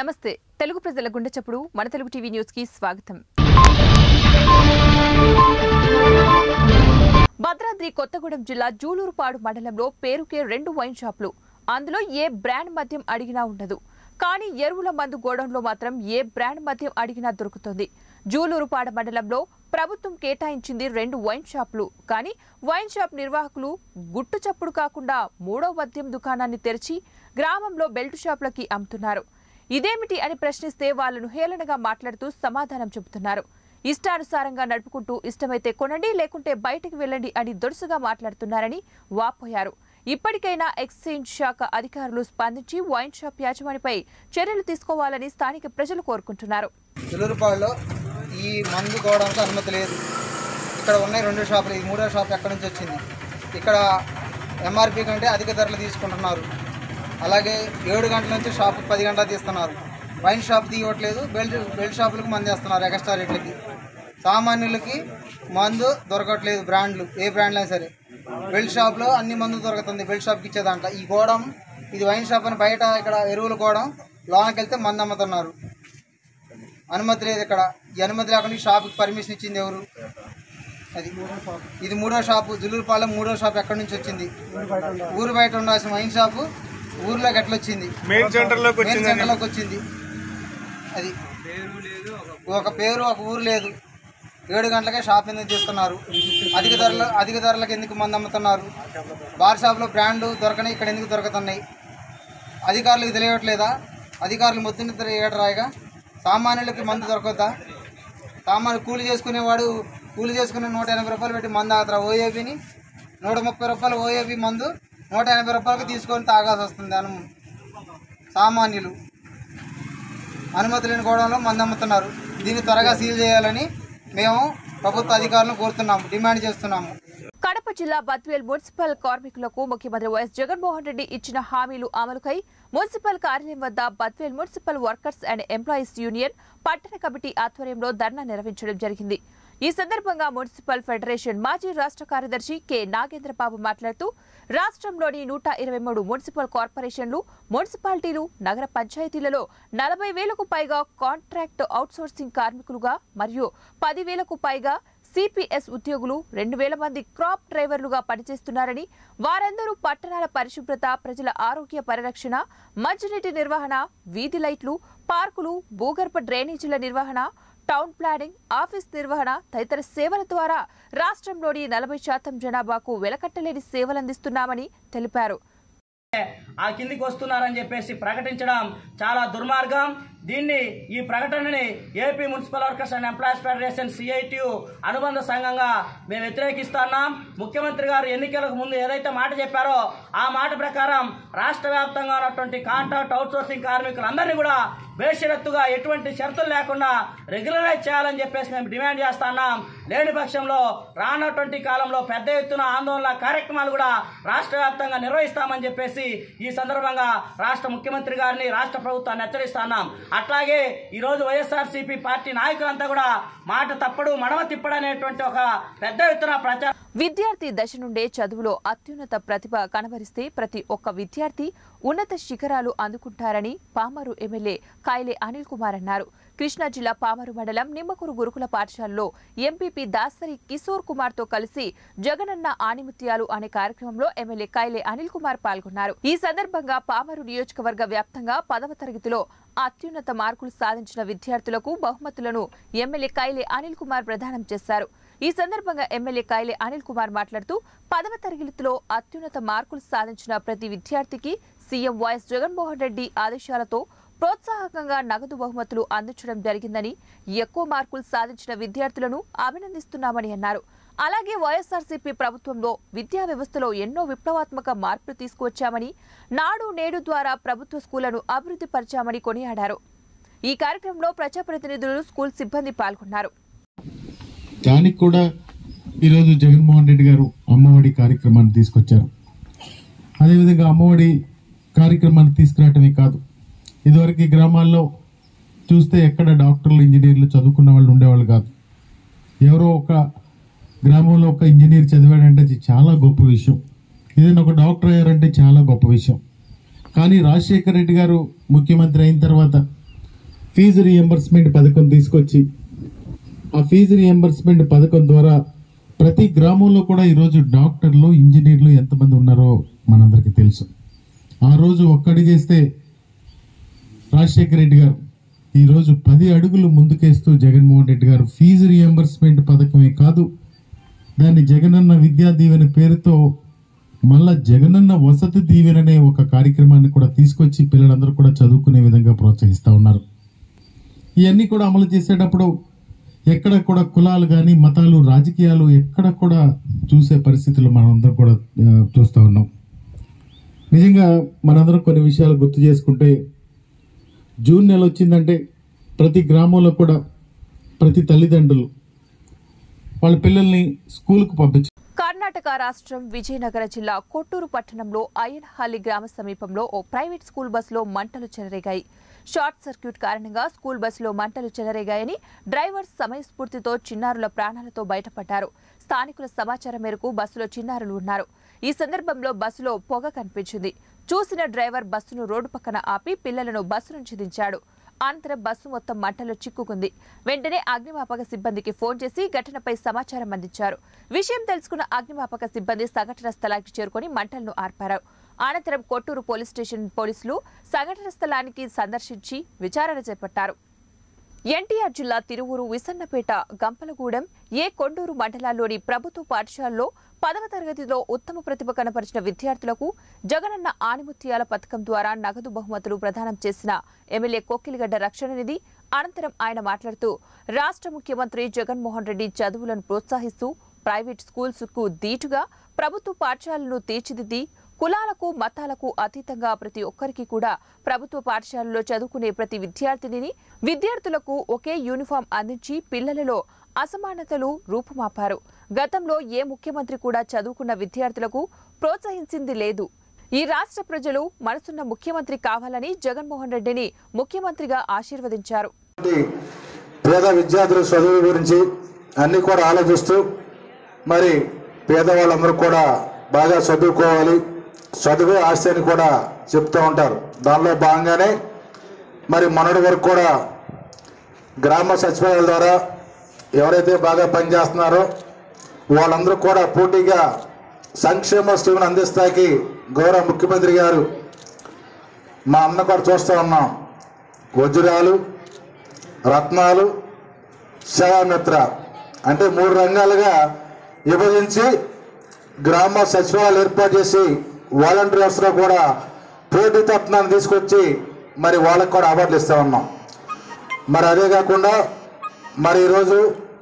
నమస్తే తెలుగు ప్రజల గుండె చప్పుడు మన తెలుగు టీవీ న్యూస్ కి స్వాగతం భద్రాద్రి కొత్తగూడెం జిల్లా జూలూరుపాడు మండలంలో పేరుకే రెండు వైన్ షాపులు అందులో ఏ బ్రాండ్ మద్యం అడిగినా ఉండదు కానీ ఎరువుల మందు గోడౌన్లో మాత్రం ఏ బ్రాండ్ మద్యం అడిగినా దొరుకుతుంది జూలూరుపాడ మండలంలో ప్రభుత్వం కేటాయించింది రెండు వైన్ షాపులు కానీ వైన్ షాప్ నిర్వాహకులు గుట్టు చప్పుడు కాకుండా మూడో మద్యం దుకాణాన్ని తెరిచి గ్రామంలో బెల్ట్ షాపులకి అమ్ముతున్నారు ఇదేమిటి అని ప్రశ్నిస్తే వాళ్ళను హేళనగా మాట్లాడుతూ సమాధానం చెబుతున్నారు ఇష్టానుసారంగా నడుపుకుంటూ ఇష్టమైతే కొనండి లేకుంటే బయటికి వెళ్ళండి అని దురుసుగా మాట్లాడుతున్నారని వాపోయారు ఇప్పటికైనా ఎక్స్చేంజ్ శాఖ అధికారులు స్పందించి వైన్ షాప్ యాజమానిపై చర్యలు తీసుకోవాలని స్థానిక ప్రజలు కోరుకుంటున్నారు చిల్లూరుపాడులో ఈ మందు కోవడానికి అనుమతి లేదు ఇక్కడ ఉన్నాయి రెండు షాపులు ఈ మూడో షాప్ ఎక్కడి నుంచి వచ్చింది ఇక్కడ ఎంఆర్పి కంటే అధిక ధరలు తీసుకుంటున్నారు అలాగే ఏడు గంటల నుంచి షాప్ పది గంటలు తీస్తున్నారు వైన్ షాప్ తీయట్లేదు బెల్ట్ బెల్ట్ షాపులకు మందు వేస్తున్నారు ఎక్స్ట్రా రేట్లకి సామాన్యులకి మందు దొరకట్లేదు బ్రాండ్లు ఏ బ్రాండ్లు అయినా సరే బెల్ట్ షాప్లో అన్ని మందు దొరుకుతుంది బెల్ట్ షాప్కి ఇచ్చేదంట ఈ గోడం ఇది వైన్ షాప్ అని బయట ఇక్కడ ఎరువులు గోడం లోనకి వెళ్తే మందు అమ్ముతున్నారు అనుమతి లేదు ఇక్కడ ఈ అనుమతి లేకుండా ఈ షాప్కి పర్మిషన్ ఇచ్చింది ఎవరు అది ఇది మూడో షాపు జులూరుపాలెం మూడో షాప్ ఎక్కడి నుంచి వచ్చింది ఊరు బయట ఉండాల్సిన వైన్ షాపు ఊర్లోకి ఎట్లా వచ్చింది మెయిన్ సెంటర్లోకి మెయిన్ సెంటర్లోకి వచ్చింది అది ఒక పేరు ఒక ఊరు లేదు ఏడు గంటలకే షాప్ ఎందుకు తీస్తున్నారు అధిక ధరలు అధిక ధరలకు ఎందుకు మంది అమ్ముతున్నారు బార్ షాప్లో బ్రాండ్ దొరకని ఇక్కడ ఎందుకు దొరకతున్నాయి అధికారులకు తెలియట్లేదా అధికారులు మొత్తం ఏడరాయిగా సామాన్యులకి మందు దొరకద్దా సామాన్లు కూలి చేసుకునేవాడు కూలి చేసుకునే నూట ఎనభై రూపాయలు పెట్టి మందు ఆగుతారా ఓఏబీని నూట ముప్పై రూపాయలు ఓఏబీ మందు నూట ఎనభై రూపాయలకి తీసుకొని తాగాల్సి వస్తుంది అను సామాన్యులు అనుమతి లేని గోడంలో మందు అమ్ముతున్నారు దీన్ని త్వరగా సీల్ చేయాలని మేము ప్రభుత్వ అధికారులను కోరుతున్నాము డిమాండ్ చేస్తున్నాము కడప జిల్లా బద్వేల్ మున్సిపల్ కార్మికులకు ముఖ్యమంత్రి వైఎస్ జగన్మోహన్ రెడ్డి ఇచ్చిన హామీలు అమలుకై మున్సిపల్ కార్యాలయం వద్ద Badvel municipal workers and employees union పట్టణ కమిటీ ఆధ్వర్యంలో ధర్నా నిర్వహించడం జరిగింది ఈ సందర్భంగా మున్సిపల్ ఫెడరేషన్ మాజీ రాష్ట్ర కార్యదర్శి కె నాగేంద్రబాబు మాట్లాడుతూ రాష్ట్రంలోని నూట ఇరవై మూడు మున్సిపల్ కార్పొరేషన్లు మున్సిపాలిటీలు నగర పంచాయతీలలో నలభై వేలకు పైగా కాంట్రాక్ట్ అవుట్సోర్సింగ్ కార్మికులుగా మరియు పది వేలకు పైగా సిపిఎస్ ఉద్యోగులు రెండు వేల మంది క్రాప్ డ్రైవర్లుగా పనిచేస్తున్నారని వారందరూ పట్టణాల పరిశుభ్రత ప్రజల ఆరోగ్య పరిరక్షణ మంచినీటి నిర్వహణ వీధి లైట్లు పార్కులు భూగర్భ డ్రైనేజీల నిర్వహణ టౌన్ ప్లానింగ్ ఆఫీస్ నిర్వహణ తదితర సేవల ద్వారా రాష్ట్రంలోని నలభై శాతం జనాభాకు వెలకట్టలేని సేవలందిస్తున్నామని తెలిపారు ఆ కిందికి వస్తున్నారని చెప్పేసి ప్రకటించడం చాలా దుర్మార్గం దీన్ని ఈ ప్రకటనని AP municipal workers and employees federation CITU అనుబంధ సంఘంగా మేము వ్యతిరేకిస్తున్నాం ముఖ్యమంత్రి గారు ఎన్నికలకు ముందు ఏదైతే మాట చెప్పారో ఆ మాట ప్రకారం రాష్ట్ర వ్యాప్తంగా ఉన్నటువంటి కాంట్రాక్ట్ అవుట్సోర్సింగ్ కార్మికులందరినీ కూడా బేషరత్తుగా ఎటువంటి షరతులు లేకుండా రెగ్యులరైజ్ చేయాలని చెప్పేసి మేము డిమాండ్ చేస్తున్నాం లేని పక్షంలో రానటువంటి కాలంలో పెద్ద ఎత్తున ఆందోళన కార్యక్రమాలు కూడా రాష్ట్ర వ్యాప్తంగా నిర్వహిస్తామని చెప్పేసి ఈ సందర్భంగా రాష్ట్ర ముఖ్యమంత్రి గారిని రాష్ట్ర ప్రభుత్వాన్ని హెచ్చరిస్తున్నాం అట్లాగే ఈరోజు వైఎస్ఆర్సీపీ పార్టీ నాయకులంతా కూడా మాట తప్పడు మడమ తిప్పడు అనేటువంటి ఒక పెద్ద ఎత్తున ప్రచారం విద్యార్థి దశ నుండే చదువులో అత్యున్నత ప్రతిభ కనబరిస్తే ప్రతి ఒక్క విద్యార్థి ఉన్నత శిఖరాలు అందుకుంటారని పామరు ఎమ్మెల్యే కాయలే అనిల్ కుమార్ అన్నారు కృష్ణా జిల్లా పామరు మండలం నిమ్మకూరు గురుకుల పాఠశాలలో ఎంపీపీ దాసరి కిశోర్ కుమార్ తో కలిసి జగనన్న ఆణిముత్యాలు అనే కార్యక్రమంలో ఎమ్మెల్యే కాయలే అనిల్ కుమార్ పాల్గొన్నారు ఈ సందర్భంగా పామరు నియోజకవర్గ వ్యాప్తంగా పదవ తరగతిలో అత్యున్నత మార్కులు సాధించిన విద్యార్థులకు బహుమతులను ఎమ్మెల్యే కైలే అనిల్ కుమార్ ప్రదానం చేశారు ఈ సందర్భంగా ఎమ్మెల్యే కైలే అనిల్ కుమార్ మాట్లాడుతూ పదవ తరగతిలో అత్యున్నత మార్కులు సాధించిన ప్రతి విద్యార్థికి సీఎం వైఎస్ జగన్మోహన్ రెడ్డి ఆదేశాలతో ప్రోత్సాహకంగా నగదు బహుమతులు అందించడం జరిగిందని ఎక్కువ మార్కులు సాధించిన విద్యార్థులను అభినందిస్తున్నామని అన్నారు అలాగే వైఎస్ఆర్సీపీ ప్రభుత్వంలో విద్యా వ్యవస్థలో ఎన్నో విప్లవాత్మక మార్పులు తీసుకువచ్చామని నాడు నేడు ద్వారా ప్రభుత్వ స్కూళ్లను అభివృద్ధి పరిచామని కొనియాడారు ఈ కార్యక్రమంలో ప్రజాప్రతినిధులు స్కూల్ సిబ్బంది పాల్గొన్నారు దానికి కూడా ఈరోజు జగన్మోహన్ రెడ్డి గారు అమ్మఒడి కార్యక్రమాన్ని తీసుకొచ్చారు అదేవిధంగా అమ్మఒడి కార్యక్రమాన్ని తీసుకురావటమే కాదు ఇదివరకు ఈ గ్రామాల్లో చూస్తే ఎక్కడ డాక్టర్లు ఇంజనీర్లు చదువుకున్న వాళ్ళు ఉండేవాళ్ళు కాదు ఎవరో ఒక గ్రామంలో ఒక ఇంజనీర్ చదివాడంటే అది చాలా గొప్ప విషయం ఏదైనా ఒక డాక్టర్ అయ్యారంటే చాలా గొప్ప విషయం కానీ రాజశేఖర్ రెడ్డి గారు ముఖ్యమంత్రి అయిన తర్వాత ఫీజు రియంబర్స్మెంట్ పథకం తీసుకొచ్చి ఆ ఫీజు రియంబర్స్మెంట్ పథకం ద్వారా ప్రతి గ్రామంలో కూడా ఈరోజు డాక్టర్లు ఇంజనీర్లు ఎంతమంది ఉన్నారో మనందరికీ తెలుసు ఆ రోజు ఒక్కడిగేస్తే రాజశేఖర రెడ్డి గారు ఈ రోజు పది అడుగులు ముందుకేస్తూ జగన్మోహన్ రెడ్డి గారు ఫీజు రియంబర్స్మెంట్ పథకమే కాదు దాన్ని జగనన్న విద్యా దీవెన పేరుతో మళ్ళా జగనన్న వసతి దీవెన అనే ఒక కార్యక్రమాన్ని కూడా తీసుకొచ్చి పిల్లలందరూ కూడా చదువుకునే విధంగా ప్రోత్సహిస్తా ఉన్నారు ఇవన్నీ కూడా అమలు చేసేటప్పుడు ఎక్కడ కూడా కులాలు కానీ మతాలు రాజకీయాలు ఎక్కడ కూడా చూసే పరిస్థితులు మనందరం కూడా ఆ, చూస్తా ఉన్నాం నిజంగా మనందరం కొన్ని విషయాలు గుర్తు చేసుకుంటే జూన్ నెల వచ్చిందంటే ప్రతి గ్రామంలో కూడా ప్రతి తల్లిదండ్రులు వాళ్ళ పిల్లల్ని స్కూల్కు పంపించారు కర్ణాటక రాష్ట్రం విజయనగర జిల్లా కొట్టూరు పట్టణంలో అయ్యన్హల్లి గ్రామ సమీపంలో ఓ ప్రైవేట్ స్కూల్ బస్సులో మంటలు చెలరేగాయి షార్ట్ సర్క్యూట్ కారణంగా స్కూల్ బస్సులో మంటలు చెలరేగాయని డ్రైవర్ సమయస్ఫూర్తితో చిన్నారుల ప్రాణాలతో బయటపడ్డారు స్థానికుల సమాచారం మేరకు బస్సులో చిన్నారులు ఉన్నారు ఈ సందర్భంలో బస్సులో పొగ కనిపించింది చూసిన డ్రైవర్ బస్సును రోడ్డు పక్కన ఆపి పిల్లలను బస్సు నుంచి దించాడు అనంతరం బస్సు మొత్తం మంటల్లో చిక్కుకుంది వెంటనే అగ్నిమాపక సిబ్బందికి ఫోన్ చేసి ఘటనపై సమాచారం అందించారు విషయం తెలుసుకున్న అగ్నిమాపక సిబ్బంది సంఘటన స్థలానికి చేరుకొని మంటలను ఆర్పారు అనంతరం కొట్టూరు పోలీస్ స్టేషన్ పోలీసులు సంఘటన స్థలానికి సందర్శించి విచారణ చేపట్టారు ఎన్టీఆర్ జిల్లా తిరువూరు విసన్నపేట గంపలగూడెం ఏ కొండూరు మండలాల్లోని ప్రభుత్వ పాఠశాలలో పదవ తరగతిలో ఉత్తమ ప్రతిభ కనపరిచిన విద్యార్థులకు జగనన్న ఆణిముత్యాల పథకం ద్వారా నగదు బహుమతులు ప్రదానం చేసిన ఎమ్మెల్యే కోకిలిగడ్డ రక్షణ నిధి అనంతరం ఆయన మాట్లాడుతూ రాష్ట్ర ముఖ్యమంత్రి జగన్మోహన్ రెడ్డి చదువులను ప్రోత్సహిస్తూ ప్రైవేట్ స్కూల్స్ కు దీటుగా ప్రభుత్వ పాఠశాలను తీర్చిదిద్ది కులాలకు మతాలకు అతీతంగా ప్రతి ఒక్కరికి కూడా ప్రభుత్వ పాఠశాలలో చదువుకునే ప్రతి విద్యార్థినిని విద్యార్థులకు ఒకే యూనిఫామ్ అందించి పిల్లలలో అసమానతలు రూపుమాపారు గతంలో ఏ ముఖ్యమంత్రి కూడా చదువుకున్న విద్యార్థులకు ప్రోత్సహించింది లేదు ఈ రాష్ట్ర ప్రజలు మనసున్న ముఖ్యమంత్రి కావాలని జగన్మోహన్ రెడ్డిని ముఖ్యమంత్రిగా ఆశీర్వదించారు పేద విద్యార్థుల చదువు గురించి అన్ని కూడా ఆలోచిస్తూ మరి పేదవాళ్ళందరూ కూడా బాగా చదువుకోవాలి చదువే ఆస్తి అని కూడా చెప్తూ ఉంటారు దానిలో భాగంగానే మరి మొన్నటి వరకు కూడా గ్రామ సచివాలయాల ద్వారా ఎవరైతే బాగా పనిచేస్తున్నారో వాళ్ళందరూ కూడా పోటీగా సంక్షేమ స్కీమ్ను అందిస్తాకి గౌరవ ముఖ్యమంత్రి గారు మా అన్న కూడా చూస్తూ ఉన్నాం వజ్రాలు రత్నాలు సేవామిత్ర అంటే మూడు రంగాలుగా విభజించి గ్రామ సచివాలయాలు ఏర్పాటు చేసి వాలంటీర్స్లో కూడా పోటీతత్వాన్ని తీసుకొచ్చి మరి వాళ్ళకు కూడా అవార్డులు ఇస్తా ఉన్నాం మరి అదే కాకుండా మరి ఈరోజు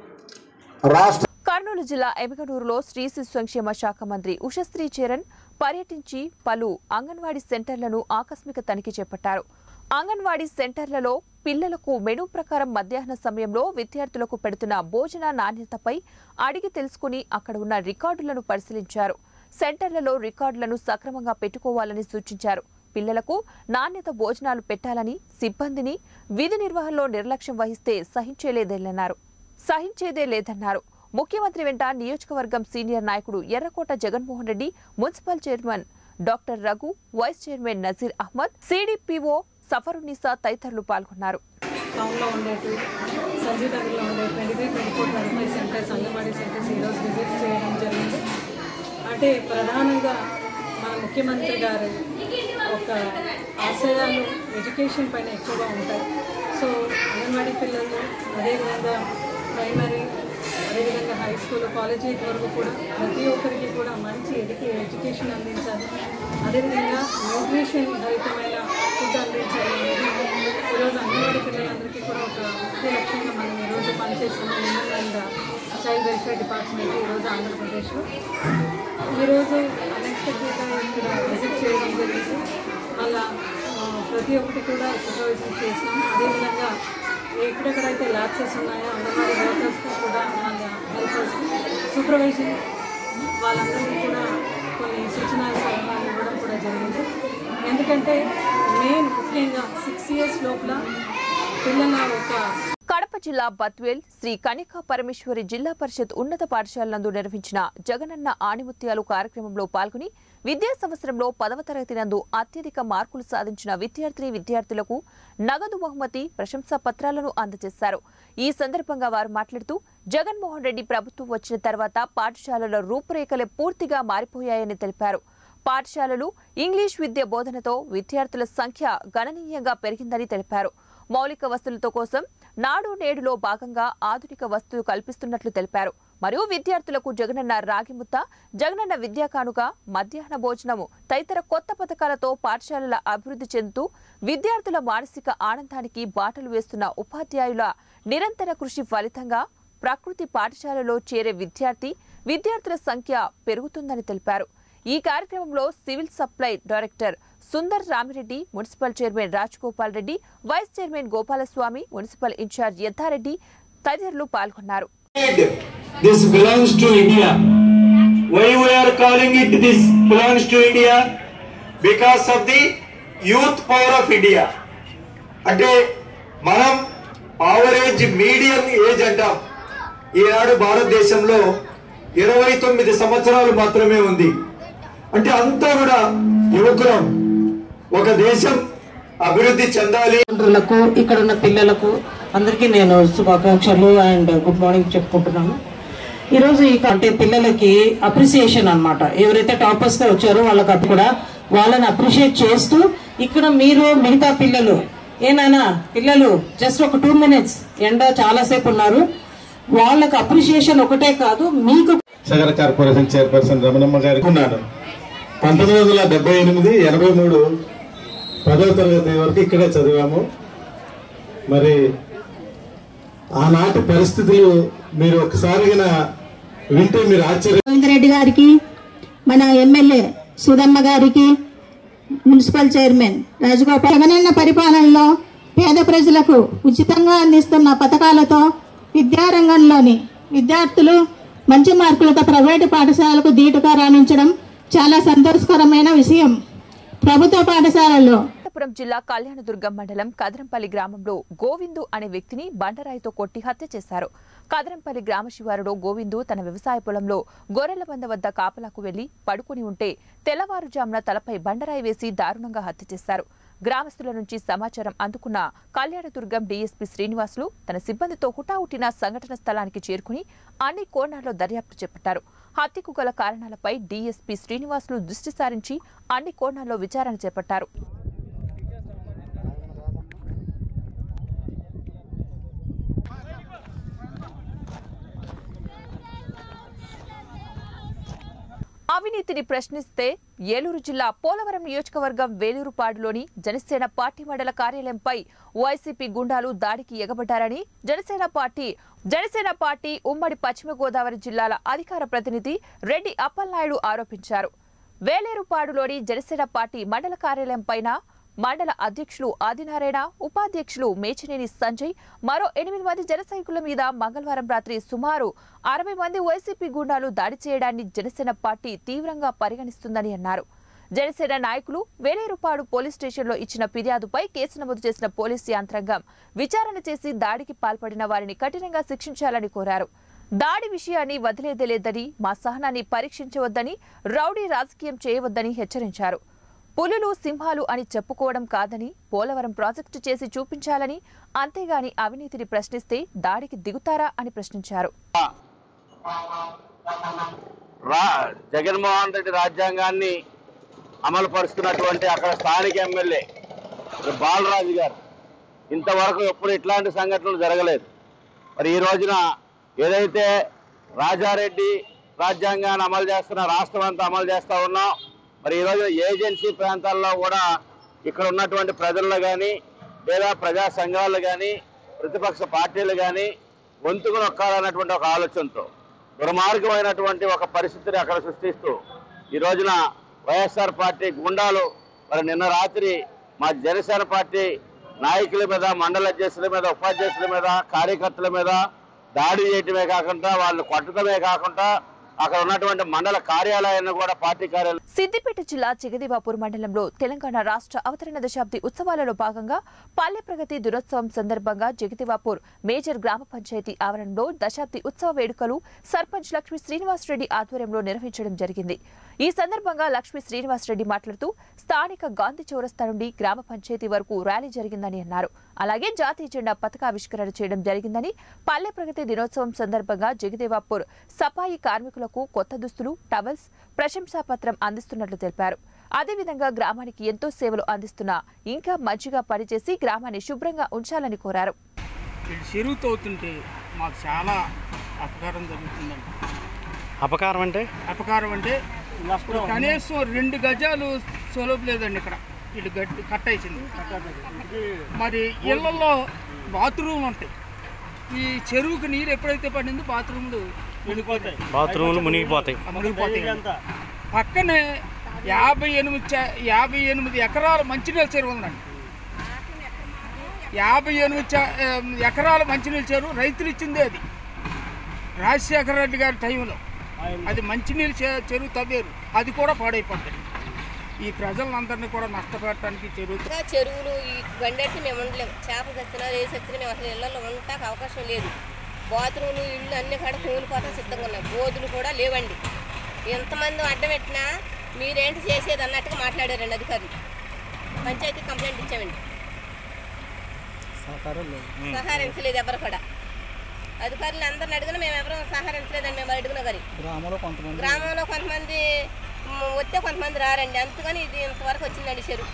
రాష్ట్ర కర్నూలు జిల్లా ఎమగనూరులో శ్రీ శిశు సంక్షేమ శాఖ మంత్రి ఉషశ్రీ చరణ్ పర్యటించి పలు అంగన్వాడీ సెంటర్లను ఆకస్మిక తనిఖీ చేపట్టారు అంగన్వాడీ సెంటర్లలో పిల్లలకు మెనూ ప్రకారం మధ్యాహ్న సమయంలో విద్యార్థులకు పెడుతున్న భోజన నాణ్యతపై అడిగి తెలుసుకుని అక్కడ ఉన్న రికార్డులను పరిశీలించారు సెంటర్లలో రికార్డులను సక్రమంగా పెట్టుకోవాలని సూచించారు పిల్లలకు నాణ్యత భోజనాలు పెట్టాలని సిబ్బందిని విధి నిర్వహణలో నిర్లక్ష్యం వహిస్తే సహించేలేదన్నారు సహించేదే లేదన్నారు ముఖ్యమంత్రి వెంట నియోజకవర్గం సీనియర్ నాయకుడు Errakota Jaganmohan Reddy municipal chairman doctor Raghu vice chairman Nazeer Ahmed CDPO Safarunisa తదితరులు పాల్గొన్నారు టౌన్లో ఉండేవి సంజీవ్ నగర్లో ఉండే twenty three twenty four twenty five centres anganwadi centres ఈరోజు విజిట్ చేయడం జరిగింది అంటే ప్రధానంగా మన ముఖ్యమంత్రి గారు ఒక ఆశయాలు ఎడ్యుకేషన్ పైన ఎక్కువగా ఉంటాయి సో అంగన్వాడీ పిల్లలు అదేవిధంగా ప్రైమరీ అదేవిధంగా హై స్కూల్ కాలేజీ వరకు కూడా ప్రతి ఒక్కరికి కూడా మంచి ఎడ్యుకే ఎడ్యుకేషన్ అందించాలి అదేవిధంగా న్యూట్రిషన్ భరితమైన ఫుడ్ అందించాలి అనేది ఈరోజు అంగన్వాడీ పిల్లలందరికీ కూడా ఒక ముఖ్య లక్ష్యంగా మనం ఈరోజు పనిచేస్తున్నాం women and child welfare department ఈరోజు ఆంధ్రప్రదేశ్లో ఈరోజు అన్ఎక్స్పెక్టెడ్గా ఇక్కడ విజిట్ చేయడం జరిగింది అలా ఆ, ప్రతి ఒక్కటి కూడా సూపర్విజన్ చేసినాం అదేవిధంగా ఎక్కడెక్కడైతే ల్యాబ్సెస్ ఉన్నాయో అంగన్వాడీ వర్కర్స్కి కూడా వాళ్ళ హెల్పర్స్కి సూపర్వైజన్ వాళ్ళందరికీ కూడా కొన్ని సూచనలు సలహాలు ఇవ్వడం కూడా జరిగింది ఎందుకంటే మెయిన్ ముఖ్యంగా సిక్స్ ఇయర్స్ లోపల పిల్లల ఒక కడప జిల్లా బత్వేల్ శ్రీ కనికా పరమేశ్వరి జిల్లా పరిషత్ ఉన్నత పాఠశాల నందు నిర్వహించిన జగనన్న ఆణిముత్యాలు కార్యక్రమంలో పాల్గొని విద్యా సంవత్సరంలో పదవ తరగతి నందు అత్యధిక మార్కులు సాధించిన విద్యార్థిని విద్యార్థులకు నగదు బహుమతి ప్రశంసా పత్రాలను అందజేశారు ఈ సందర్భంగా వారు మాట్లాడుతూ జగన్మోహన్ రెడ్డి ప్రభుత్వం వచ్చిన తర్వాత పాఠశాలల రూపురేఖలే పూర్తిగా మారిపోయాయని తెలిపారు పాఠశాలలు ఇంగ్లీష్ విద్య బోధనతో విద్యార్థుల సంఖ్య గణనీయంగా పెరిగిందని తెలిపారు మౌలిక వసతులతో కోసం నాడు నేడులో భాగంగా ఆధునిక వస్తువులు కల్పిస్తున్నట్లు తెలిపారు మరియు విద్యార్థులకు జగనన్న రాగిముత్త జగనన్న విద్యా కానుక మధ్యాహ్న భోజనము తదితర కొత్త పథకాలతో పాఠశాలల అభివృద్ధి చెందుతూ విద్యార్థుల మానసిక ఆనందానికి బాటలు వేస్తున్న ఉపాధ్యాయుల నిరంతర కృషి ఫలితంగా ప్రకృతి పాఠశాలలో చేరే విద్యార్థి విద్యార్థుల సంఖ్య పెరుగుతుందని తెలిపారు ఈ కార్యక్రమంలో civil supply director Sundar Ramireddy municipal chairman Rajagopal Reddy vice chairman Gopalaswamy municipal incharge Yaddareddy తదితరులు పాల్గొన్నారు This belongs to India. Why we are calling it this belongs to India? Because of the youth power of India. అంటే మనం ఆవరేజ్ మీడియం ఏజ్ అంటాం ఈనాడు భారతదేశంలో ఇరవై తొమ్మిది సంవత్సరాలు మాత్రమే ఉంది అంటే అంతా కూడా యువకులం ఒక దేశం అభివృద్ధి చెందాలి తల్లిదండ్రులకు ఇక్కడ ఉన్న పిల్లలకు అందరికీ నేను శుభాకాంక్షలు అండ్ గుడ్ మార్నింగ్ చెప్పుకుంటున్నాను ఈరోజు ఈ అంటే పిల్లలకి అప్రిసియేషన్ అన్నమాట ఎవరైతే టాపర్స్ గా వచ్చారో వాళ్ళకి అది కూడా వాళ్ళని అప్రిషియేట్ చేస్తూ ఇక్కడ మీరు మిగతా పిల్లలు ఏనానా పిల్లలు జస్ట్ ఒక టూ మినిట్స్ ఎండ చాలాసేపు ఉన్నారు వాళ్ళకి అప్రిషియేషన్ ఒకటే కాదు మీకు సగర కార్పొరేషన్ చైర్పర్సన్ రమణమ్మ గారికి ఉన్నాను పంతొమ్మిది వందల డెబ్బై ఎనిమిది ఎనభై మూడు పదవ తరగతి వరకు ఇక్కడే చదివాము మరి ఆనాటి పరిస్థితులు మీరు ఒకసారి గిన వింటే మీరు ఆశ్చర్య గోవిందరెడ్డి గారికి మన ఎమ్మెల్యే సుధమ్మ గారికి మున్సిపల్ చైర్మన్ రాజగోపాల్ జగనన్న పరిపాలనలో పేద ప్రజలకు ఉచితంగా అందిస్తున్న పథకాలతో విద్యారంగంలోని విద్యార్థులు మంచి మార్కులతో ప్రైవేటు పాఠశాలకు ధీటుగా రాణించడం చాలా సంతోషకరమైన విషయం ప్రభుత్వ పాఠశాలల్లో అనంతపురం జిల్లా కళ్యాణదుర్గం మండలం కదరంపల్లి గ్రామంలో గోవిందు అనే వ్యక్తిని బండరాయితో కొట్టి హత్య చేశారు కదరంపల్లి గ్రామ శివారులో గోవిందు తన వ్యవసాయ పొలంలో గొర్రెల బంద వద్ద కాపలాకు వెళ్లి పడుకుని ఉంటే తెల్లవారుజామున తలపై బండరాయి వేసి దారుణంగా హత్య చేశారు గ్రామస్తుల నుంచి సమాచారం అందుకున్న కళ్యాణదుర్గం డీఎస్పీ శ్రీనివాసులు తన సిబ్బందితో హుటాహుటిన సంఘటన స్థలానికి చేరుకుని అన్ని కోణాల్లో దర్యాప్తు చేపట్టారు హత్యకు గల కారణాలపై డీఎస్పీ శ్రీనివాసులు దృష్టి సారించి అన్ని కోణాల్లో విచారణ చేపట్టారు అవినీతిని ప్రశ్నిస్తే ఏలూరు జిల్లా పోలవరం నియోజకవర్గం వేలూరుపాడులోని జనసేన పార్టీ మండల కార్యాలయంపై వైసీపీ గుండాలు దాడికి ఎగబడ్డారని జనసేన పార్టీ జనసేన పార్టీ ఉమ్మడి పశ్చిమ గోదావరి జిల్లాల అధికార ప్రతినిధి రెడ్డి అప్పలనాయుడు ఆరోపించారు వేలేరుపాడులోని జనసేన పార్టీ మండల కార్యాలయం పైన మండల అధ్యక్షులు ఆదినారాయణ ఉపాధ్యక్షులు మేచినేని సంజయ్ మరో ఎనిమిది మంది జన సైనికుల మీద మంగళవారం రాత్రి సుమారు అరవై మంది వైసీపీ గుండాలు దాడి చేయడాన్ని జనసేన పార్టీ తీవ్రంగా పరిగణిస్తుందని అన్నారు జనసేన నాయకులు వేలేరుపాడు పోలీస్ స్టేషన్లో ఇచ్చిన ఫిర్యాదుపై కేసు నమోదు చేసిన పోలీసు యంత్రాంగం విచారణ చేసి దాడికి పాల్పడిన వారిని కఠినంగా శిక్షించాలని కోరారు దాడి విషయాన్ని వదిలేదే లేదని మా సహనాన్ని పరీక్షించవద్దని రౌడీ రాజకీయం చేయవద్దని హెచ్చరించారు పులులు సింహాలు అని చెప్పుకోవడం కాదని పోలవరం ప్రాజెక్టు చేసి చూపించాలని అంతేగాని అవినీతిని ప్రశ్నిస్తే దాడికి దిగుతారా అని ప్రశ్నించారు రా జగన్మోహన్ రెడ్డి రాజ్యాంగాన్ని అమలు పరుస్తున్నటువంటి అక్కడ స్థానిక ఎమ్మెల్యే బాలరాజు గారు ఇంతవరకు ఎప్పుడు ఇట్లాంటి సంఘటనలు జరగలేదు మరి ఈ రోజున ఏదైతే రాజారెడ్డి రాజ్యాంగాన్ని అమలు చేస్తున్న రాష్ట్రం అంతా అమలు చేస్తా ఉన్నాం మరి ఈ రోజున ఏజెన్సీ ప్రాంతాల్లో కూడా ఇక్కడ ఉన్నటువంటి ప్రజల్లో కానీ లేదా ప్రజా సంఘాలు కానీ ప్రతిపక్ష పార్టీలు కానీ గొంతుకు నొక్కాలన్నటువంటి ఒక ఆలోచనతో దుర్మార్గమైనటువంటి ఒక పరిస్థితిని అక్కడ సృష్టిస్తూ ఈ రోజున వైఎస్ఆర్ పార్టీ గుండాలు మరి నిన్న రాత్రి మా జనసేన పార్టీ నాయకుల మీద మండల అధ్యక్షుల మీద ఉపాధ్యక్షుల మీద కార్యకర్తల మీద దాడి చేయటమే కాకుండా వాళ్ళని కొట్టడమే కాకుండా అక్కడ ఉన్నటువంటి మండల కార్యాలయాన్ని కూడా పార్టీ కార్యాలయం సిద్దిపేట జిల్లా జగదేవాపూర్ మండలంలో తెలంగాణ రాష్ట్ర అవతరణ దశాబ్ది ఉత్సవాలలో భాగంగా పల్లె ప్రగతి దినోత్సవం సందర్భంగా జగదేవాపూర్ మేజర్ గ్రామ పంచాయతీ ఆవరణలో దశాబ్ది ఉత్సవ వేడుకలు సర్పంచ్ లక్ష్మీ శ్రీనివాసరెడ్డి ఆధ్వర్యంలో నిర్వహించడం జరిగింది ఈ సందర్భంగా లక్ష్మీ శ్రీనివాసరెడ్డి మాట్లాడుతూ స్థానిక గాంధీ చౌరస్తా నుండి గ్రామ పంచాయతీ వరకు ర్యాలీ జరిగిందని అన్నారు అలాగే జాతీయ జెండా పతాకావిష్కరణ చేయడం జరిగిందని పల్లె ప్రగతి దినోత్సవం సందర్భంగా జగదేవాపూర్ సఫాయి కార్మికులకు కొత్త దుస్తులు టవల్స్ ప్రశంసా పత్రం అందిస్తున్నట్లు తెలిపారు అదేవిధంగా గ్రామానికి ఎంతో సేవలు అందిస్తున్న ఇంకా మంచిగా పనిచేసి గ్రామాన్ని శుభ్రంగా ఉంచాలని కోరారు ఇది చెరువు తవ్వుతుంటే మాకు చాలా అపకారం జరుగుతుందండి అపకారం అంటే అపకారం అంటే ఇప్పుడు కనీసం రెండు గజాలు సొలభ లేదండి ఇక్కడ ఇటు గట్టి కట్టేసింది మరి ఇళ్లలో బాత్రూమ్లు ఉంటాయి ఈ చెరువుకి నీరు ఎప్పుడైతే పడిందో బాత్రూమ్లు వెళ్ళిపోతాయి బాత్రూములు మునిగిపోతాయి మునిగిపోతాయి పక్కనే యాభై ఎనిమిది చ- యాభై ఎనిమిది ఎకరాల మంచినీళ్ళ చెరువు ఉందండి యాభై ఎనిమిది చ- ఎం, ఎకరాల మంచినీళ్ళ చెరువు రైతులు ఇచ్చిందే అది రాజశేఖర రెడ్డి గారి టైంలో అది మంచినీళ్ళ చె- చెరువు తవ్వారు అది కూడా పాడైపోతుంది ఈ ప్రజలందరినీ కూడా నష్టపెట్టడానికి చెరువు ఇంకా చెరువులు ఈ గండెట్టి మేము ఉండలేము చేపలు తెచ్చినా వేసి వచ్చినా మేము అసలు ఇళ్లలో ఉండటానికి అవకాశం లేదు బాత్రూములు ఇళ్ళు అన్ని కాడ కూలిపోతా సిద్ధంగా ఉన్నాయి బోధులు కూడా లేవండి ఎంతమంది అడ్డం పెట్టినా మీరేంటి చేసేది అన్నట్టుగా మాట్లాడారండి అధికారులు పంచాయతీ కంప్లైంట్ ఇచ్చామండి సహకరించలేదు ఎవరు కూడా అధికారులు అందరిని అడిగినా మేము ఎవరు సహకరించలేదండి మేము అడిగినా కానీ గ్రామంలో కొంతమంది గ్రామంలో కొంతమంది మ్, వస్తే కొంతమంది రారండి అందుకని ఇది ఇంతవరకు వచ్చిందండి చెరువు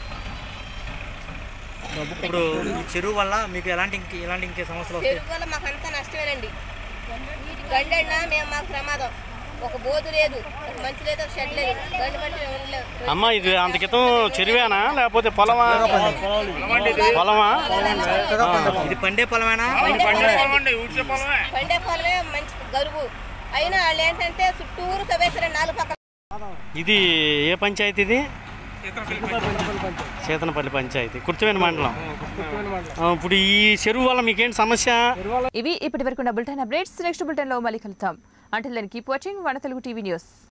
ఇప్పుడు ఈ చెరువు వల్ల మీకు ఎలాంటి ఇంక- ఎలాంటి ఇంకే సమస్యలు వస్తాయి చెరువు వల్ల మాకు అంతా నష్టమేనండి గండన్నా మేము మాకు ప్రమాదం ఒక బోధు లేదు ఒక మంచి లేదు ఒక షెడ్ లేదు గండి పంట ఉండలేదు అమ్మ ఇది అంత క్రితం చెరువేనా లేకపోతే పొలమా పొలమా ఆ, ఇది పండే పొలమేనా పండే పొలమే మంచి గరువు అయినా వాళ్ళు ఏంటంటే చుట్టూరు తవ్వేసారండి నాలుగు పక్కల ఇది ఏ పంచాయతీ ఇది చేతనపల్లి పంచాయతీ కుర్తివేని మండలం ఆ, ఇప్పుడు ఈ చెరువు వల్ల మీకేంటి సమస్య ఇవి ఇప్పటి వరకు బులెటిన్ అప్డేట్స్ నెక్స్ట్ బులెటిన్ లో మళ్ళీ కలుద్దాం అంటిల్ దెన్ కీప్ వాచింగ్ వన తెలుగు టీవీ న్యూస్